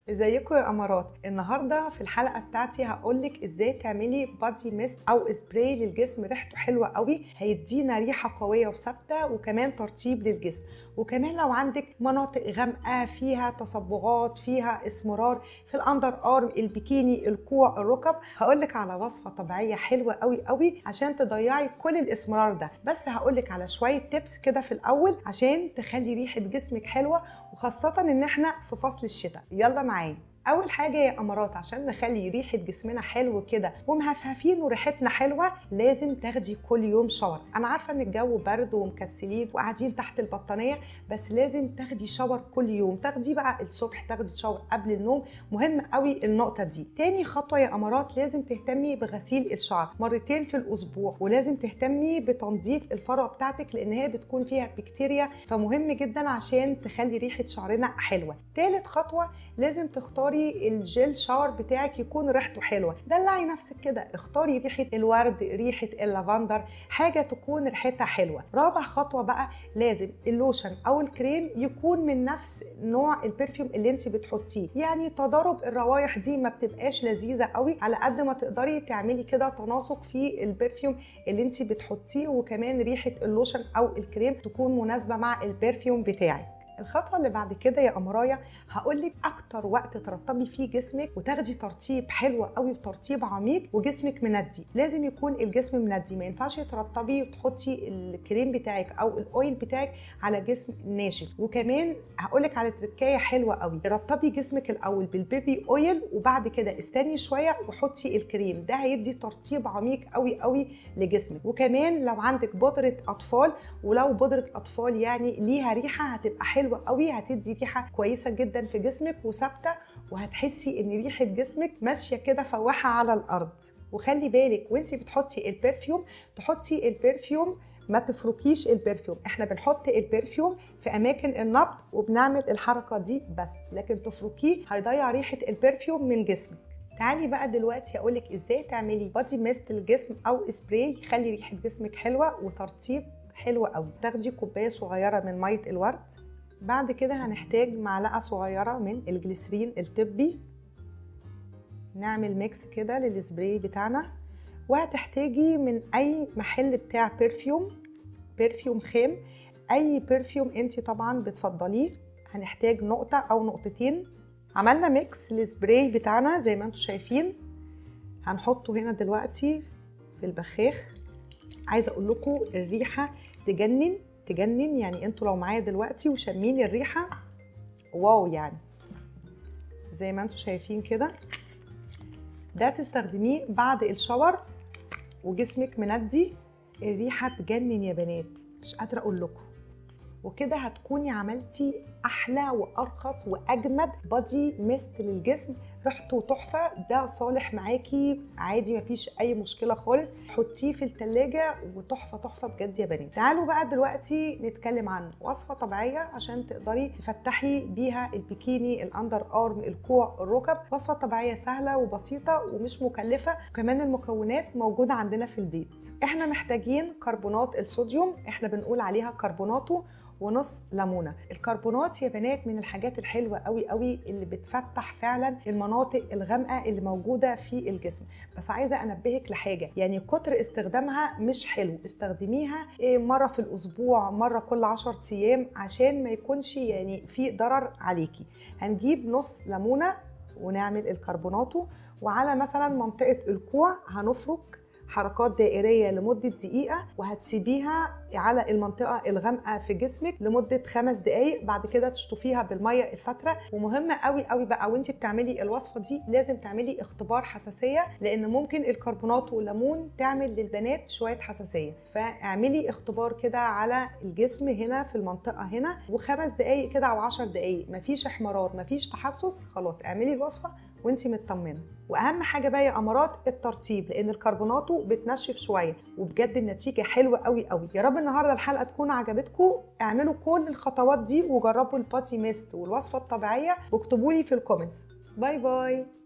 ازيكم يا امارات النهارده في الحلقه بتاعتي هقولك ازاي تعملي بادي ميست او سبراي للجسم ريحته حلوه قوي هيدينا ريحه قويه وثابته وكمان ترطيب للجسم وكمان لو عندك مناطق غامقه فيها تصبغات فيها اسمرار في الاندر ارم البيكيني الكوع الركب هقولك على وصفه طبيعيه حلوه قوي قوي عشان تضيعي كل الاسمرار ده بس هقولك على شويه تيبس كده في الاول عشان تخلي ريحه جسمك حلوه وخاصه ان احنا في فصل الشتاء يلا معايا اول حاجه يا امارات عشان نخلي ريحه جسمنا حلو كده ومهفهفين وريحتنا حلوه لازم تاخدي كل يوم شاور انا عارفه ان الجو برد ومكسلين وقاعدين تحت البطانيه بس لازم تاخدي شاور كل يوم تاخدي بقى الصبح تاخدي شاور قبل النوم مهم قوي النقطه دي تاني خطوه يا امارات لازم تهتمي بغسيل الشعر مرتين في الاسبوع ولازم تهتمي بتنظيف الفروه بتاعتك لان هي بتكون فيها بكتيريا فمهم جدا عشان تخلي ريحه شعرنا حلوه تالت خطوه لازم تختاري الجل شاور بتاعك يكون ريحته حلوه دلعي نفسك كده اختاري ريحه الورد ريحه اللافندر حاجه تكون ريحتها حلوه رابع خطوه بقى لازم اللوشن او الكريم يكون من نفس نوع البرفيوم اللي انت بتحطيه يعني تضارب الروايح دي ما بتبقاش لذيذه قوي على قد ما تقدري تعملي كده تناسق في البرفيوم اللي انت بتحطيه وكمان ريحه اللوشن او الكريم تكون مناسبه مع البرفيوم بتاعك الخطوه اللي بعد كده يا امرايا هقول لك اكتر وقت ترطبي فيه جسمك وتاخدي ترطيب حلو قوي وترطيب عميق وجسمك مندي لازم يكون الجسم مندي ما ينفعش ترطبي وتحطي الكريم بتاعك او الاويل بتاعك على جسم ناشف وكمان هقول لك على تركايه حلوه قوي رطبي جسمك الاول بالبيبي اويل وبعد كده استني شويه وحطي الكريم ده هيدي ترطيب عميق قوي قوي لجسمك وكمان لو عندك بودره اطفال ولو بودره اطفال يعني ليها ريحه هتبقى حلوه حلوه قوي هتدي ريحه كويسه جدا في جسمك وثابته وهتحسي ان ريحه جسمك ماشيه كده فواحه على الارض وخلي بالك وانت بتحطي البرفيوم تحطي البرفيوم ما تفركيش البرفيوم احنا بنحط البرفيوم في اماكن النبض وبنعمل الحركه دي بس لكن تفركيه هيضيع ريحه البرفيوم من جسمك تعالي بقى دلوقتي اقولك ازاي تعملي بادي ميست للجسم او سبراي يخلي ريحه جسمك حلوه وترطيب حلو قوي تاخدي كوبايه صغيره من ميه الورد بعد كده هنحتاج معلقة صغيرة من الجليسرين الطبي نعمل ميكس كده للسبراي بتاعنا وهتحتاجي من أي محل بتاع برفيوم برفيوم خام أي برفيوم انت طبعا بتفضليه هنحتاج نقطة أو نقطتين عملنا ميكس للسبراي بتاعنا زي ما انتم شايفين هنحطه هنا دلوقتي في البخاخ عايزة أقول لكم الريحة تجنن تجنن يعني انتوا لو معايا دلوقتي وشامين الريحه واو يعني زي ما انتوا شايفين كده ده تستخدميه بعد الشاور وجسمك مندي الريحه تجنن يا بنات مش قادره اقول لكم وكده هتكوني عملتي احلى وارخص واجمد بادي ميست للجسم ريحته تحفه ده صالح معاكي عادي مفيش اي مشكله خالص حطيه في التلاجة وتحفه تحفه بجد يا بنات تعالوا بقى دلوقتي نتكلم عن وصفه طبيعيه عشان تقدري تفتحي بيها البيكيني الاندر ارم الكوع الركب وصفه طبيعيه سهله وبسيطه ومش مكلفه وكمان المكونات موجوده عندنا في البيت احنا محتاجين كربونات الصوديوم احنا بنقول عليها كربوناتو ونص ليمونه الكربونات يا بنات من الحاجات الحلوه قوي قوي اللي بتفتح فعلا المناطق الغامقه اللي موجوده في الجسم بس عايزه انبهك لحاجه يعني كتر استخدامها مش حلو استخدميها مره في الاسبوع مره كل 10 ايام عشان ما يكونش يعني في ضرر عليكي هنجيب نص ليمونه ونعمل الكربوناتو وعلى مثلا منطقه الكوع هنفرك حركات دائريه لمده دقيقه وهتسيبيها على المنطقه الغامقه في جسمك لمده خمس دقائق بعد كده تشطفيها بالميه الفتره ومهم قوي قوي بقى وانت بتعملي الوصفه دي لازم تعملي اختبار حساسيه لان ممكن الكربونات والليمون تعمل للبنات شويه حساسيه فاعملي اختبار كده على الجسم هنا في المنطقه هنا وخمس دقائق كده او 10 دقائق مفيش احمرار مفيش تحسس خلاص اعملي الوصفه وانت مطمنه واهم حاجه بقى يا امارات الترطيب لان الكربوناتو بتنشف شويه وبجد النتيجه حلوه قوي قوي يا رب النهارده الحلقه تكون عجبتكم اعملوا كل الخطوات دي وجربوا الباتي ميست والوصفه الطبيعيه واكتبوا لي في الكومنتس باي باي